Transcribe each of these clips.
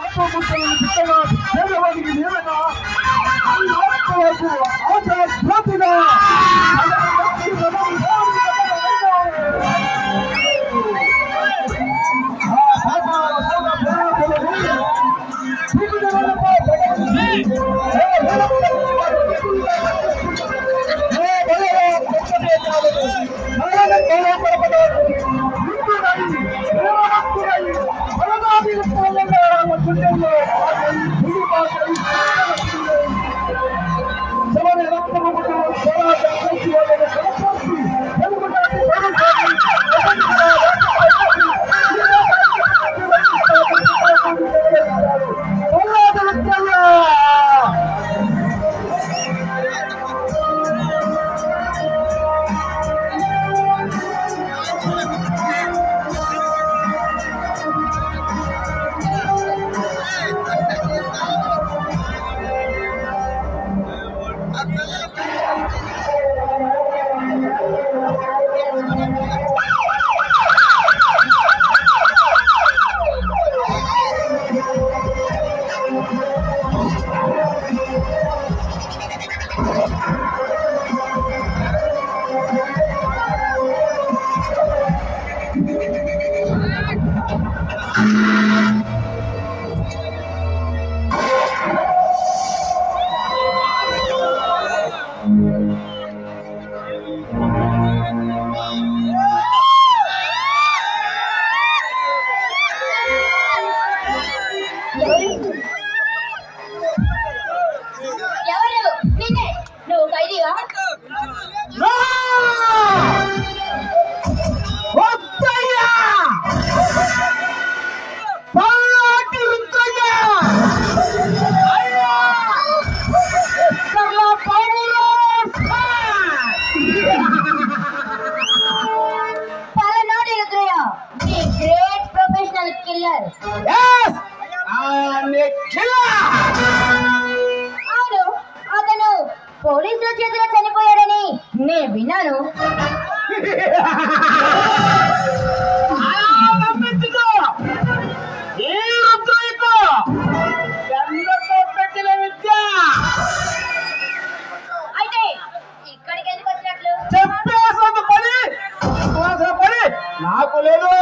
ఆత్మ ముట్టలను పుట్టగా పేదవాడికి నేలగా ఈ ఆత్మ వరకు ఆచార జ్యోతిగా ఎవరు నిన్నే నువ్వు ఖైదీవా Palnadu Rudrayya the great professional killer అవును అతను పోలీసుల చేతిలో చనిపోయాడని నేను విన్నాను అయితే ఇక్కడికి ఎందుకు వచ్చినట్లు చెప్పేసంత పని చెప్పేసంత పని నాకు లేదు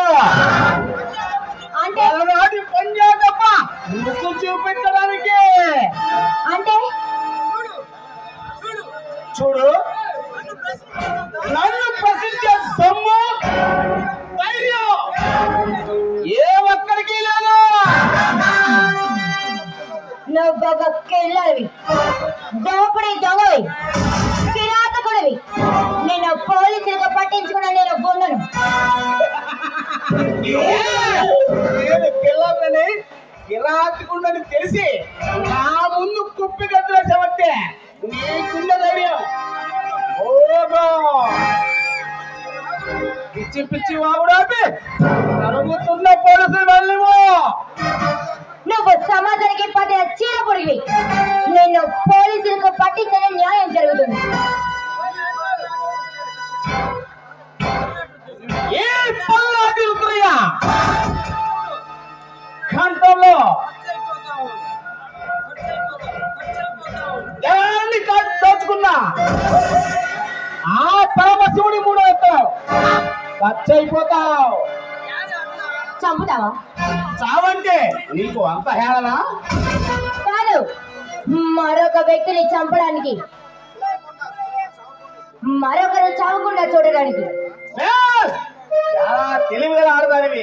అంటే అలనాటి పంజా తప్ప ముక్కు చూపించడానికి అంటే చూడు నన్ను ప్రశ్నించే దమ్ము ధైర్యం ఏ ఒక్కడికి లేదు నువ్వు ఒక కిల్లర్వి దోపిడి దొంగవి కిరాతకుడివి నేను పోలీసులకు పట్టించుకున్న నేను గుండను నేను పిల్లలని కిరాతకుండని తెలిసి నా ముందు కుప్పి గద్దలేసావంటే నీకున్న ధైర్యం ఓగో పిచ్చి పిచ్చి వాగుడాపి జరుగుతున్న పోలీసులు వెళ్ళివో నువ్వు సమాజానికి పట్టిన చీర పొడివి నేను పోలీసులకు పట్టించని న్యాయం జరుగుతుంది ఏ పల్లాది రుద్రయ్య కంఠంలో దాన్ని కాదు దోచుకున్నా ఆ పరమశివుడి మూడో ఎత్తావు ఖర్చయిపోతావు చంపుతావా చావంటే నీకు అంత హేళనా కాదు మరొక వ్యక్తిని చంపడానికి మరొకరు చావకుండా చూడడానికి ఏ! చాలా తెలివిగా ఆడదానివి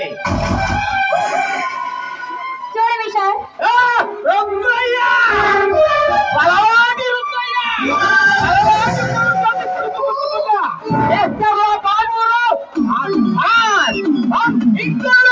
చూడు విశాల్ ఆ! రుద్రయ్య! పలవాటి రుద్రయ్య! పలవాటి రుద్రయ్య! రుద్రయ్య! ఎక్కడో బాబురు! ఆ! ఆ! ఆ! ఇక్కడ!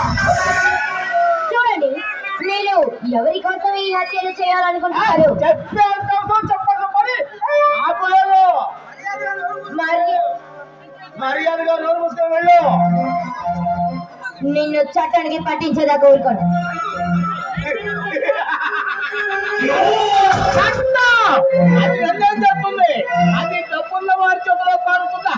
చూడండి మీరు ఎవరి కోసం ఈ హత్యలు చేయాలనుకుంటున్నారు చెప్పేంత అవసరం చెప్పక పని నాకు లేదు మరి మర్యాదగా నోరు మూసుకొని వెళ్ళు నిన్ను చట్టానికి పట్టించేదా కోరుకోను చట్టం! అది నిర్ణయం చేస్తుంది అది డబ్బున్న వారి చేతిలో పారుతుందా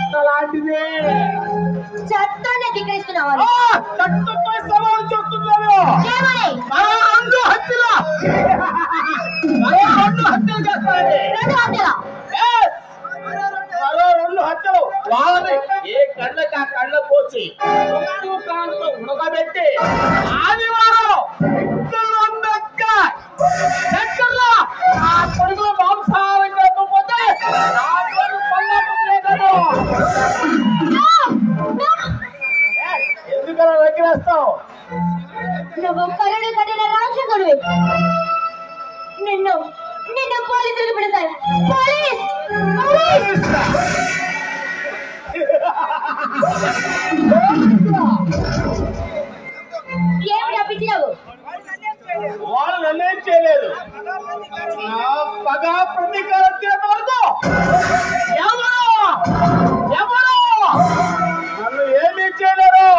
అలాంటిదే చట్టాన్ని ధిక్కరిస్తున్నావా ఆ! చట్టంపై సవాలు చేస్తున్నాను ఏమని మరో రెండు హత్యలు మరో రెండు హత్యలు చేస్తానండి రెండు హత్యల Yes! మరో రెండు హత్యలు వాళ్ళని ఏ కళ్ళకి ఆ కళ్ళ పోసి ఉప్పు కాంతో ఉడకబెట్టి ఆదివారం ఇక్కల్లో ఉండక్క చక్కర్లో ఆ కొడుకుల మాంసాహారం కాకపోతే నా కొడుకు పల్లెటూరు లేదను. Yes! ఎందుకలా వెక్కిరేస్తావు నువ్వు కరుడు కట్టిన రాక్షసుడివి నిన్ను నిన్ను పోలీసులకు పెడతారు పోలీస్ పోలీస్ ఏమి రప్పించినావు వాళ్ళు నన్నేం చేయలేదు నా పగ ప్రతీకారం తీరేంత వరకు ఎవరు ఎవరు నన్ను ఏమీ చేయలేరు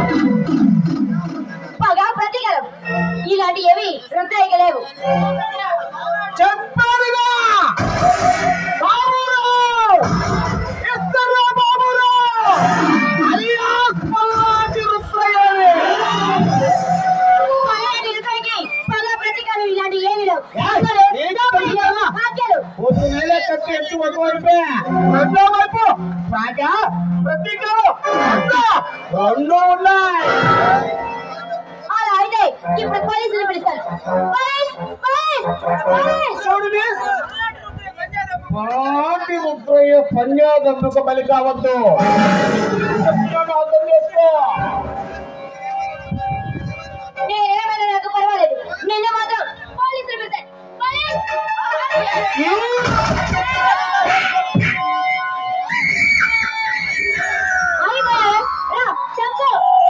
పగ ప్రతీకారం ఇలాంటి ఏవి రుద్రయ్యలేవు చెప్పారుగా బాబురావు ఎక్కడ్రా బాబురావు అలియాస్ పల్లాటి రుద్రయ్యని. పలాని రుద్రయ్యకి పగ ప్రతీకారం ఇలాంటి ఏవి లేవు ఏ? అసలు ఏ దోపిడీ చెప్పాలా? హత్యలు పొద్దున్నేలే కట్టి ఎత్తి ఒక వైపే రెండో వైపు పగ ప్రతీకారం రెండు రెండు ఉన్నాయి అలా అయితే ఇప్పుడు పోలీసులు పిలుస్తారు పోలీస్ పోలీస్ పోలీస్ చూడు మిస్ పాటి ముద్రయ్య పంజాబందుకు బలి కావద్దు చెప్తున్నాను అర్థం చేసుకో నేనేమైనా నాకు పర్వాలేదు నిన్ను మాత్రం పోలీసులు పిలుస్తారు పోలీస్ అయిపోయా రా చెప్పు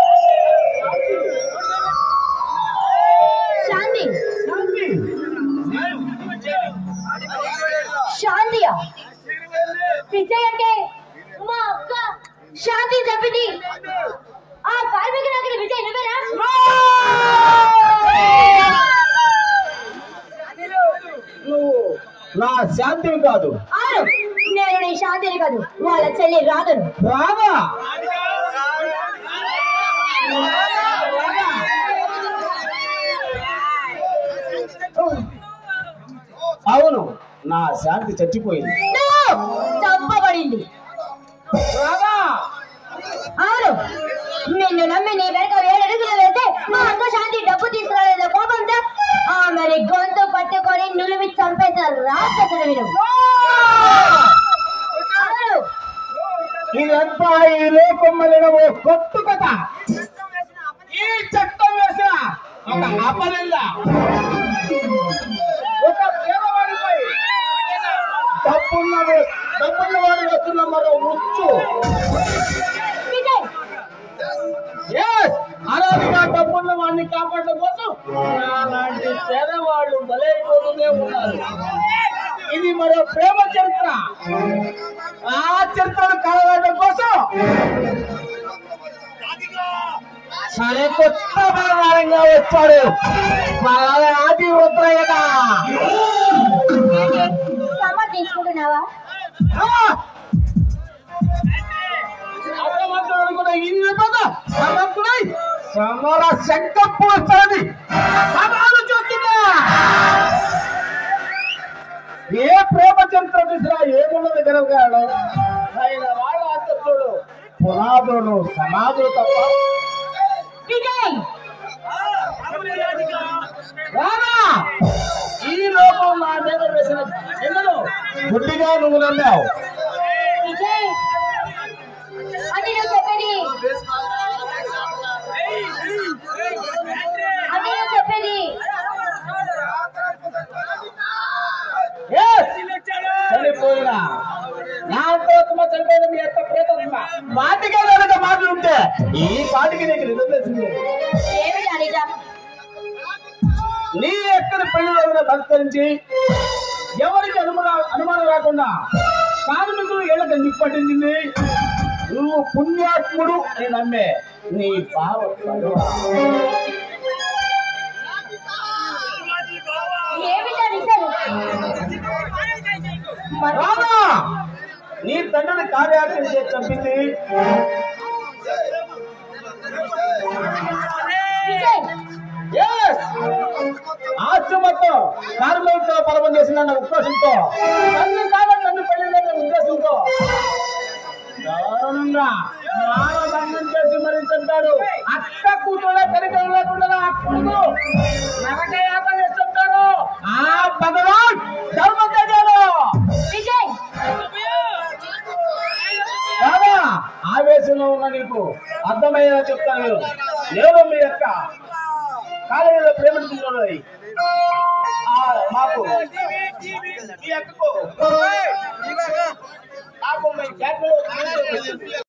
శాంతి శాంతియా విజయ్ అంటే మా అక్క శాంతి చెప్పింది ఆ కార్మిక నాయకుడు విజయ్ నువ్వేనా నువ్వు నా శాంతివి కాదు అవును నేను నీ శాంతిని కాదు వాళ్ళ చెల్లి రాధను రాదా అవును నా శాంతి చచ్చిపోయింది No! చంపబడింది రాదా అవును నిన్ను నమ్మి నీ వెనక వేడు అడుగులు వెళ్తే మా అక్క శాంతి డబ్బు తీసుకురాలేదో కోపంతో ఆమెని గొంతు పట్టుకొని నులిమి చంపేసిన రాక్షసుడు వీడు అవును ఇదంతా ఈ లోకం మళ్ళిన ఓ కొత్త కథ ఈ చట్టం వేసిన ఒక అపనింద ఒక పేదవాడిపై డబ్బున్న వే- డబ్బున్న వాడు వేస్తున్న మరో ముచ్చు విజయ్ Yes! అలాదిగా డబ్బున్న వాడిని కాపాడడం కోసం అలాంటి పేదవాళ్ళు బలైపోతూనే ఉన్నారు ఇది మరో ప్రేమ చరిత్ర ఆ చరిత్రను కలగడం కోసం సరే కొత్త బలవారంగా వచ్చాడు ఆది రుద్రయ్యగా సమర్థించుకుంటున్నావా అసమర్థుడు కూడా ఇన్ని పద సమర్థుడై సమర శంఖం పూస్తాది సమాలు చూస్తున్నా ఏ ప్రేమ చరిత్ర చూసినా ఏమున్నది గెలవగాడు ఆయన వాళ్ళ అంతస్తుడు పునాదులు సమాధులు తప్ప విజయ్ రానా ఈ లోకం నా మీద వేసిన ఎందుకు గుడ్డిగా నువ్వు నమ్మావు విజయ్ అది నువ్వు చెప్పేది అది నువ్వు చెప్పేది Yes! చనిపోయినా నా అంతరాత్మ చనిపోయిన మీ యొక్క ప్రేతత్మ మాటిగా కనుక మాటలు ఉంటే ఈ పాటికి నీకు నిజం తెలిసింది ఏమిటి అనిత నీ ఎక్కడ పెళ్లి రోజున భక్తరించి ఎవరికి అనుమాన అనుమానం రాకుండా కార్మికులు ఏళ్ళకి నిప్పటించింది నువ్వు పుణ్యాత్ముడు అని నమ్మే నీ భావ ఏమిటి అనితలు మరి రాదా నీ తండ్రిని కార్యాచరణ చేసి చంపింది విజయ్ Yes! Yes. ఆస్తి మొత్తం కార్మికులతో పరమం చేసిందన్న ఉద్దేశంతో నన్ను కాదని నన్ను పెళ్లి చేసిన ఉద్దేశంతో దారుణంగా మానభంగం చేసి మరి చంపాడు అక్క కూతురే కనికరం లేకుండా ఆ కొడుకు నరకయాత చేసి చంపాడు ఆ భగవాన్ ధర్మతేజాలు విజయ్ రాదా ఆవేశంలో ఉన్న నీకు అర్థమయ్యేలా చెప్తాను నేను మీ యొక్క కాలేజీలో ప్రేమించుకున్నది మాకు మీ అక్కకు నాకు మీ ఫ్యాక్టరీలో